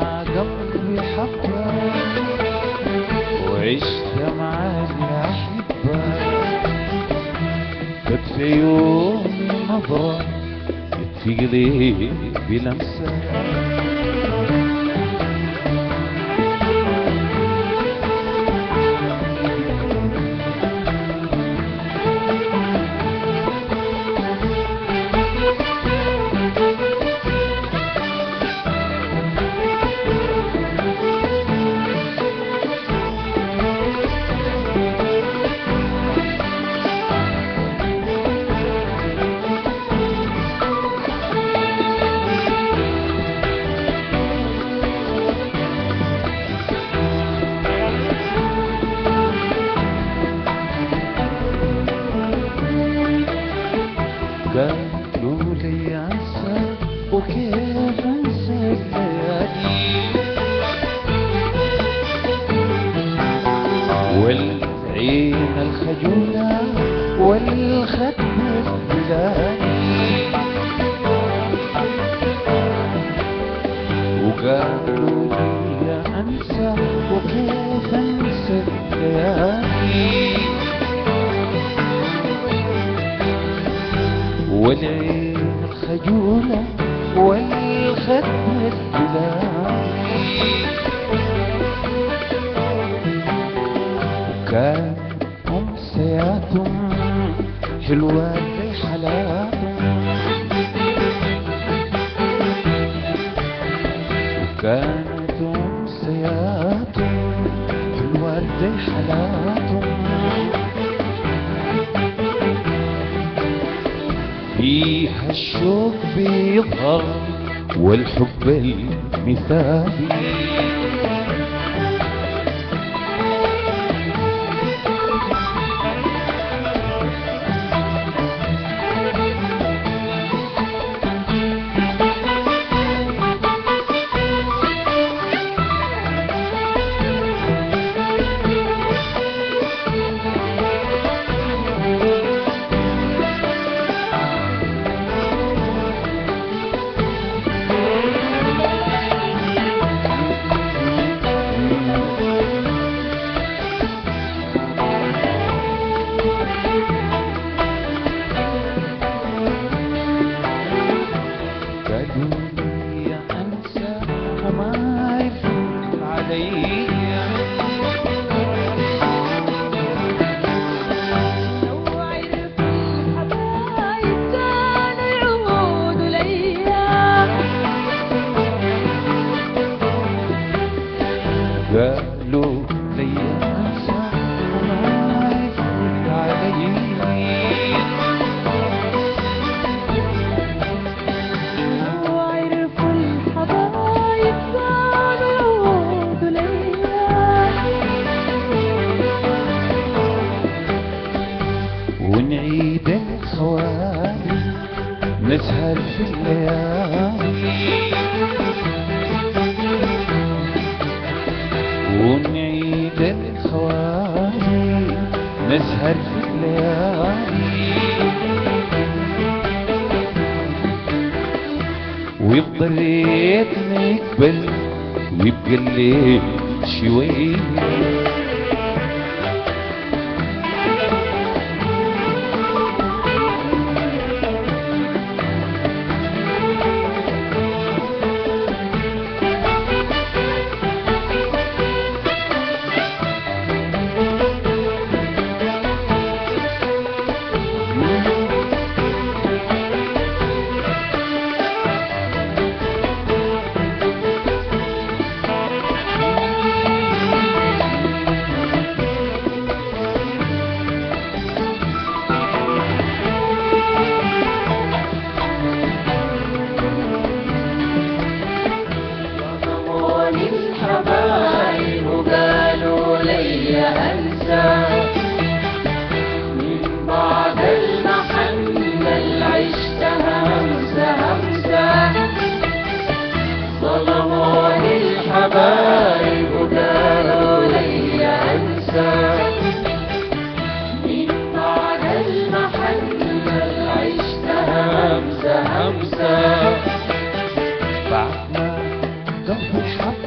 مع قلبي حبة وعشت مع الأحبة كانت في يوم مضى في قلبي لمسة قالوا لي انسى وكيف انسى الليالي والعين الخجولة والخد البلاني وقالوا لي انسى وكيف انسى الليالي والعين الخجولة والخد البلاني وكان أمسياتهم حلوة زي حالاتهم وكانت أمسياتهم حلوة زي حالاتهم فيها الشوق بيظهر والحب المثالي قالوا لي انسى وما يفوت علي لو عرف الحبايب كانوا يعودوا ليا قالوا لي انسى وما يفوت علي لو عرفوا الحبايب كانوا يعودوا ليا ونعيد الخوالي نسهر في الليالي ونعيد الخوالي نسهر في الليالي ويفضل ريتنا يقبل ويبقى الليل شويه ظلموني الحبايب وقالوا لي انسى من بعد المحنة اللي عشتها همسة همسة ظلموني الحبايب وقالوا لي انسى من بعد المحنة اللي عشتها همسة همسة بعد ما قلبي حب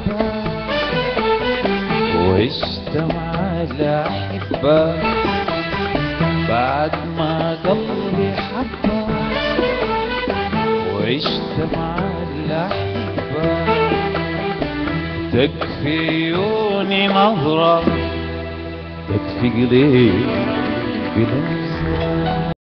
وعشت مع الأحبة بعد ما قلبي حبة وعشت مع الأحبة تكفي عيوني نظرة تكفي قليل بنفسك